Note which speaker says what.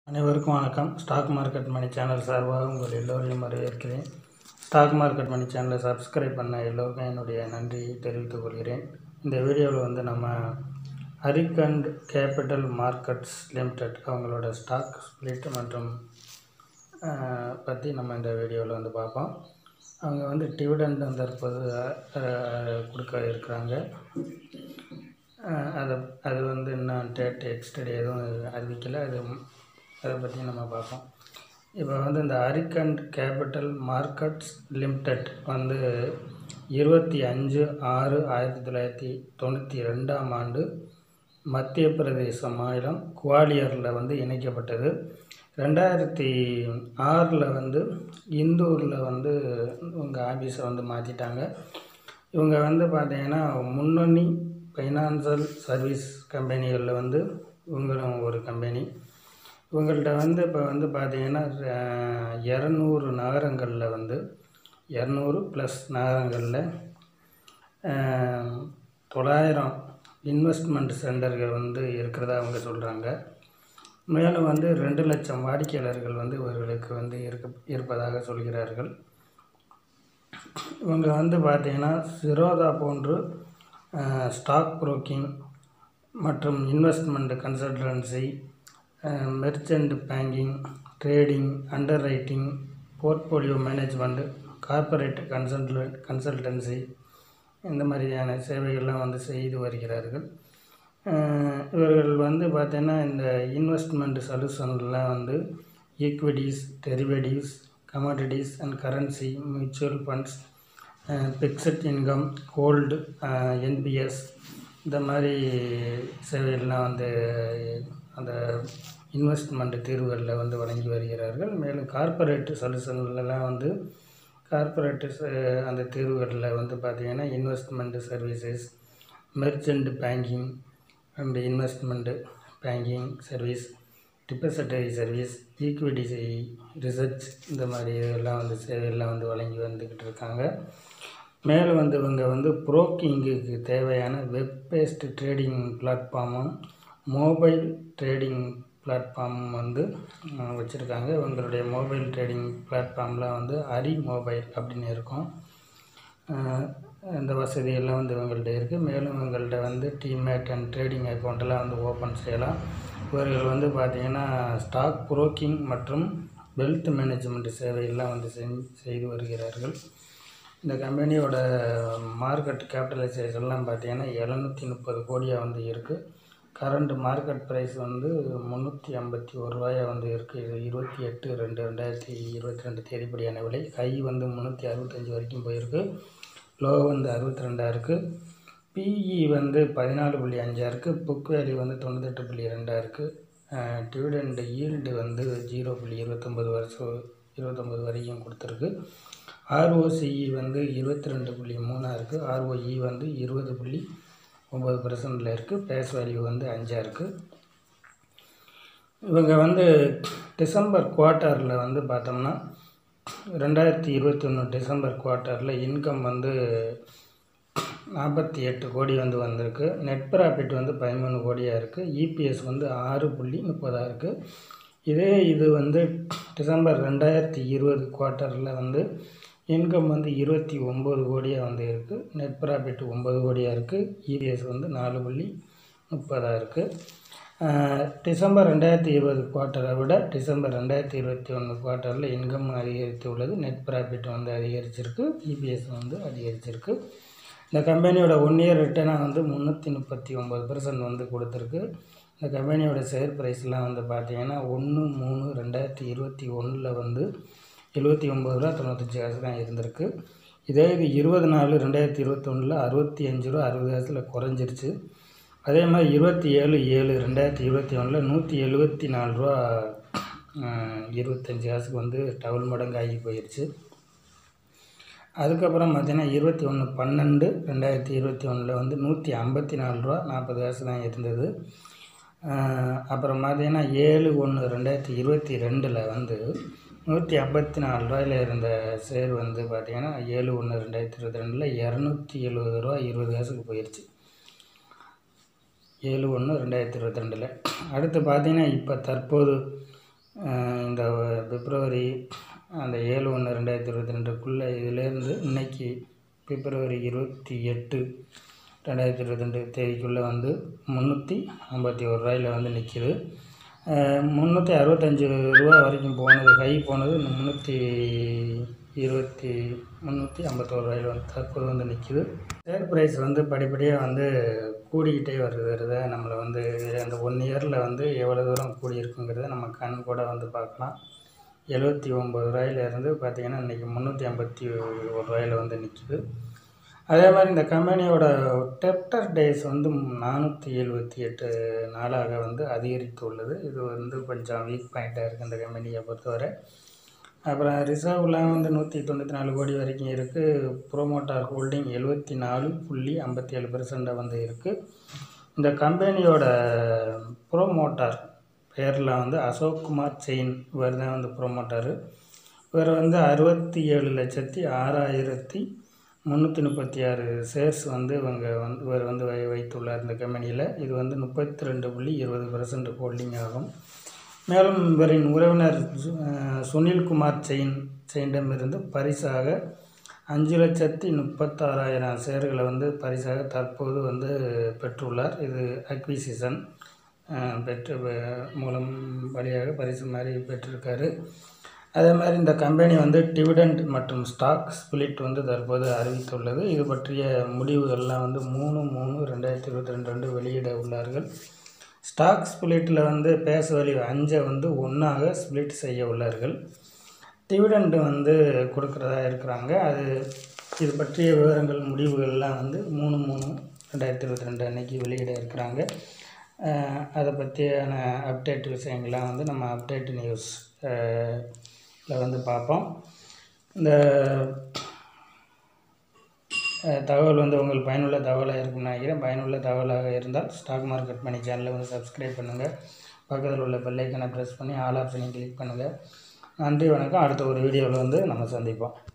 Speaker 1: அனைவருக்கும் வணக்கம் stock market மணி channel சார்பாக உங்கள் எல்லோரையும் வரவேற்கிறேன் ஸ்டாக் மார்க்கெட் மணி சேனலை சப்ஸ்கிரைப் பண்ண எல்லோருக்கும் என்னுடைய நன்றியை தெரிவித்துக் கொள்கிறேன் இந்த வீடியோவில் வந்து நம்ம அரிகண்ட் கேபிட்டல் மார்க்கெட்ஸ் லிமிடெட் அவங்களோட ஸ்டாக் ஸ்பிளிட் மற்றும் பற்றி நம்ம இந்த வீடியோவில் வந்து பார்ப்போம் அவங்க வந்து டிவிடெண்ட் தற்போது அஹ், கொடுக்க இருக்கிறாங்க அஹ் அது அது வந்து இன்னும் டேட் எக்ஸ்டடி எதுவும் அறிவிக்கலை அது அதை பற்றி நம்ம பார்ப்போம் இப்போ வந்து இந்த அரிகண்ட் கேபிட்டல் மார்க்கெட்ஸ் லிமிடெட் வந்து இருபத்தி அஞ்சு ஆறு ஆயிரத்தி தொள்ளாயிரத்தி தொண்ணூற்றி ரெண்டாம் ஆண்டு மத்திய பிரதேச மாநிலம் குவாலியரில் வந்து இணைக்கப்பட்டது ரெண்டாயிரத்தி ஆறில் வந்து இந்தூரில் வந்து இவங்க ஆஃபீஸை வந்து மாற்றிட்டாங்க இவங்க வந்து பார்த்தீங்கன்னா முன்னணி ஃபைனான்சியல் சர்வீஸ் கம்பெனிகளில் வந்து இவங்களும் ஒரு கம்பெனி இவங்கள்ட்ட வந்து இப்போ வந்து பார்த்தீங்கன்னா இரநூறு நகரங்களில் வந்து இரநூறு ப்ளஸ் நகரங்களில் அஹ், தொள்ளாயிரம் இன்வெஸ்ட்மெண்ட் சென்டர்கள் வந்து இருக்கிறதா அவங்க சொல்கிறாங்க மேலும் வந்து ரெண்டு லட்சம் வாடிக்கையாளர்கள் வந்து இவர்களுக்கு வந்து இருக்க இருப்பதாக சொல்கிறார்கள் இவங்க வந்து பார்த்தீங்கன்னா சிரோதா போன்று ஸ்டாக் புரோக்கிங் மற்றும் investment consultancy merchant banking trading underwriting portfolio management corporate consult consultancy இந்த மாதிரியான சேவைகள்லாம் வந்து செய்து வருகிறார்கள் அஹ் இவர்கள் வந்து பார்த்தீங்கன்னா இந்த இன்வெஸ்ட்மெண்ட் சொல்யூஷன்லாம் வந்து equities derivatives commodities and currency mutual funds fixed income gold NPS இந்த மாதிரி சேவைகள்லாம் வந்து அந்த இன்வெஸ்ட்மெண்ட் தீர்வுகளில் வந்து வழங்கி வருகிறார்கள் மேலும் கார்ப்பரேட் சொல்யூஷன்லாம் வந்து கார்ப்பரேட் அந்த தீர்வுகளில் வந்து பார்த்திங்கன்னா investment services merchant banking and investment banking service depository service equity research இந்த மாதிரி இதெல்லாம் வந்து சேவையெல்லாம் வந்து வழங்கி வந்துக்கிட்டு இருக்காங்க மேலும் வந்து இவங்க வந்து புரோக்கிங்குக்கு தேவையான வெப் பேஸ்ட் ட்ரேடிங் பிளாட்ஃபார்மும் மொபைல் ட்ரேடிங் பிளாட்ஃபார்மும் வந்து வச்சுருக்காங்க இவங்களுடைய மொபைல் ட்ரேடிங் பிளாட்ஃபார்மில் வந்து அரி மொபைல் அப்படின்னு இருக்கும் அஹ் இந்த வசதியெல்லாம் வந்து இவங்கள்ட்ட இருக்குது மேலும் இவங்கள்ட்ட வந்து டிமேட் அண்ட் ட்ரேடிங் அக்கௌண்ட்டெல்லாம் வந்து ஓப்பன் செய்யலாம் இவர்கள் வந்து பார்த்திங்கன்னா ஸ்டாக் புரோக்கிங் மற்றும் வெல்த் மேனேஜ்மெண்ட் சேவையெல்லாம் வந்து செஞ் செய்து வருகிறார்கள் இந்த கம்பெனியோட மார்க்கெட் கேபிட்டலைசேஷன்லாம் பார்த்தீங்கன்னா எழுநூற்றி முப்பது கோடியாக வந்து இருக்குது கரண்ட் மார்க்கெட் ப்ரைஸ் வந்து முந்நூற்றி ஐம்பத்தி ஒரு ரூபாயாக வந்து இருக்குது இது இருபத்தி எட்டு ரெண்டு ரெண்டாயிரத்தி இருபத்தி ரெண்டு தேதிப்படியான விலை ஹை வந்து முந்நூற்றி அறுபத்தஞ்சி வரைக்கும் போயிருக்கு லோ வந்து அறுபத்தி ரெண்டாக இருக்குது பிஇ வந்து பதினாலு புள்ளி அஞ்சாக இருக்குது புக் வேல்யூ வந்து தொண்ணூத்தெட்டு புள்ளி ரெண்டாக இருக்குது டிவிடெண்ட் ஈல்டு வந்து ஜீரோ புள்ளி இருபத்தொம்பது வருஷம் இருபத்தொம்பது வரைக்கும் கொடுத்துருக்கு ஆர்ஓசிஇ வந்து இருபத்தி ரெண்டு புள்ளி மூணாக இருக்குது ஆர்ஓஇ வந்து இருபது புள்ளி ஒம்பது பர்சன்டில் இருக்குது பேஸ் வேல்யூ வந்து அஞ்சாக இருக்குது இவங்க வந்து டிசம்பர் குவார்ட்டரில் வந்து பார்த்தோம்னா ரெண்டாயிரத்தி இருபத்தி ஒன்று டிசம்பர் குவார்ட்டரில் இன்கம் வந்து நாற்பத்தி எட்டு கோடி வந்து வந்திருக்கு நெட் ப்ராஃபிட் வந்து பதிமூணு கோடியாக இருக்குது இபிஎஸ் வந்து ஆறு புள்ளி முப்பதாக இருக்குது இதே இது வந்து டிசம்பர் ரெண்டாயிரத்தி இருபது குவார்ட்டரில் வந்து இன்கம் வந்து இருபத்தி ஒம்பது கோடியாக வந்து இருக்குது நெட் ப்ராஃபிட் ஒம்பது கோடியாக இருக்குது இபிஎஸ் வந்து நாலு புள்ளி முப்பதாக இருக்குது டிசம்பர் ரெண்டாயிரத்தி இருபது குவார்ட்டரை விட டிசம்பர் ரெண்டாயிரத்தி இருபத்தி ஒன்று குவார்ட்டரில் இன்கம் அதிகரித்து உள்ளது நெட் ப்ராஃபிட் வந்து அதிகரிச்சிருக்கு இபிஎஸ் வந்து அதிகரிச்சிருக்கு இந்த கம்பெனியோட ஒன் இயர் ரிட்டர்னாக வந்து முந்நூற்றி முப்பத்தி ஒம்பது பர்சன்ட் வந்து கொடுத்துருக்கு இந்த கம்பெனியோட ஷேர் ப்ரைஸ்லாம் வந்து பார்த்தீங்கன்னா ஒன்று மூணு ரெண்டாயிரத்தி இருபத்தி ஒன்றில் வந்து எழுபத்தி ஒம்பது ரூபா தொண்ணூத்தஞ்சு காசு தான் இருந்திருக்கு இதே இது இருபது நாலு ரெண்டாயிரத்தி இருபத்தொன்னில் அறுபத்தி அஞ்சு ரூபா அறுபது காசில் குறைஞ்சிருச்சு அதே மாதிரி இருபத்தி ஏழு ஏழு ரெண்டாயிரத்தி இருபத்தி ஒன்றில் நூற்றி எழுபத்தி நாலு ரூபா அஹ், இருபத்தஞ்சு காசுக்கு வந்து டபுள் மடங்கு ஆகி போயிடுச்சு அதுக்கப்புறம் பார்த்தீங்கன்னா இருபத்தி ஒன்று பன்னெண்டு ரெண்டாயிரத்தி இருபத்தி ஒன்றில் வந்து நூற்றி ஐம்பத்தி நாலு ரூபா நாற்பது காசு தான் இருந்தது அஹ் அப்புறம் பார்த்தீங்கன்னா ஏழு ஒன்று ரெண்டாயிரத்தி இருபத்தி ரெண்டில் வந்து நூற்றி ஐம்பத்தி நாலு ரூபாயில் இருந்த ஷேர் வந்து பார்த்தீங்கன்னா ஏழு ஒன்று ரெண்டாயிரத்தி இருபத்தி ரெண்டில் இரநூத்தி எழுபது ரூபா இருபது காசுக்கு போயிடுச்சு ஏழு ஒன்று ரெண்டாயிரத்தி இருபத்தி ரெண்டில் அடுத்து பார்த்தீங்கன்னா இப்போ தற்போது அஹ் இந்த பிப்ரவரி அந்த ஏழு ஒன்று ரெண்டாயிரத்தி இருபத்தி ரெண்டுக்குள்ளே இதுலேருந்து இன்னைக்கு பிப்ரவரி இருபத்தி எட்டு ரெண்டாயிரத்தி இருபத்தி ரெண்டு தேதிக்குள்ளே வந்து முந்நூற்றி ஐம்பத்தி ஒரு ரூபாயில் வந்து நிற்கிது முந்நூற்றி அறுபத்தஞ்சு ரூபா வரைக்கும் போனது ஹை போனது முந்நூற்றி இருபத்தி முந்நூற்றி ஐம்பத்தோரு ரூபாயில் வந்து தற்போது வந்து நிற்கிது ஷேர் ப்ரைஸ் வந்து படிப்படியாக வந்து கூடிக்கிட்டே வருகிறத நம்மளை வந்து அந்த ஒன் இயரில் வந்து எவ்வளோ தூரம் கூடியிருக்குங்கிறத நம்ம கண் கூட வந்து பார்க்கலாம் எழுபத்தி ஒம்பது ரூபாயிலேருந்து பார்த்திங்கன்னா இன்றைக்கி முந்நூற்றி ஐம்பத்தி ஒரு ரூபாயில் வந்து நிற்கிது அதே மாதிரி இந்த கம்பெனியோட டெப்டர் டேஸ் வந்து நானூற்றி எழுபத்தி எட்டு நாளாக வந்து அதிகரித்துள்ளது இது வந்து கொஞ்சம் வீக் பாயிண்ட்டாக இருக்குது இந்த கம்பெனியை பொறுத்தவரை அப்புறம் ரிசர்வ்லாம் வந்து நூற்றி தொண்ணூற்றி நாலு கோடி வரைக்கும் இருக்குது ப்ரோமோட்டார் ஹோல்டிங் எழுபத்தி நாலு புள்ளி ஐம்பத்தி ஏழு பெர்சென்ட்டாக வந்து இருக்குது இந்த கம்பெனியோட ப்ரோமோட்டார் பேரில் வந்து அசோக் குமார் செயின் இவர் தான் வந்து ப்ரோமோட்டாரு இவர் வந்து அறுபத்தி ஏழு லட்சத்தி ஆறாயிரத்தி முந்நூற்றி முப்பத்தி ஆறு ஷேர்ஸ் வந்து இவங்க வந்து இவர் வந்து வை வைத்துள்ளார் இந்த கம்பெனியில் இது வந்து முப்பத்தி ரெண்டு புள்ளி இருபது பர்சன்ட் ஹோல்டிங் ஆகும் மேலும் இவரின் உறவினர் சு- அஹ் சுனில்குமார் செயின் செயினிடமிருந்து பரிசாக அஞ்சு லட்சத்தி முப்பத்தாறாயிரம் ஷேர்களை வந்து பரிசாக தற்போது வந்து பெற்றுள்ளார் இது அக்விசிஷன் பெற்று வ- மூலம் வழியாக பரிசு மாதிரி பெற்றிருக்காரு அதே மாதிரி இந்த கம்பெனி வந்து டிவிடெண்ட் மற்றும் ஸ்டாக் ஸ்பிளிட் வந்து தற்போது அறிவித்துள்ளது இது பற்றிய முடிவுகள்லாம் வந்து மூணு மூணு ரெண்டாயிரத்தி இருபத்தி ரெண்டு ரெண்டு வெளியிட உள்ளார்கள் ஸ்டாக் ஸ்பிளிட்டில் வந்து பேஸ் வேல்யூ அஞ்சை வந்து ஒன்றாக ஸ்பிளிட் செய்ய உள்ளார்கள் டிவிடெண்ட் வந்து கொடுக்குறதா இருக்கிறாங்க அது இது பற்றிய விவரங்கள் முடிவுகள்லாம் வந்து மூணு மூணு ரெண்டாயிரத்தி இருபத்தி ரெண்டு அன்னைக்கு வெளியிட இருக்கிறாங்க அஹ் அதை பற்றியான அப்டேட் விஷயங்கள்லாம் வந்து நம்ம அப்டேட் நியூஸ் ல வந்து பார்ப்போம் இந்த அஹ், தகவல் வந்து உங்களுக்கு பயனுள்ள தகவலாக இருக்கும்னு நினைக்கிறேன் பயனுள்ள தகவலாக இருந்தால் ஸ்டாக் மார்க்கெட் மணி சேனலை வந்து சப்ஸ்கிரைப் பண்ணுங்கள் பக்கத்தில் உள்ள பெல்லைக்கனை ப்ரெஸ் பண்ணி ஆல் ஆப்ஷனையும் கிளிக் பண்ணுங்கள் நன்றி வணக்கம் அடுத்த ஒரு வீடியோவில் வந்து நம்ம சந்திப்போம்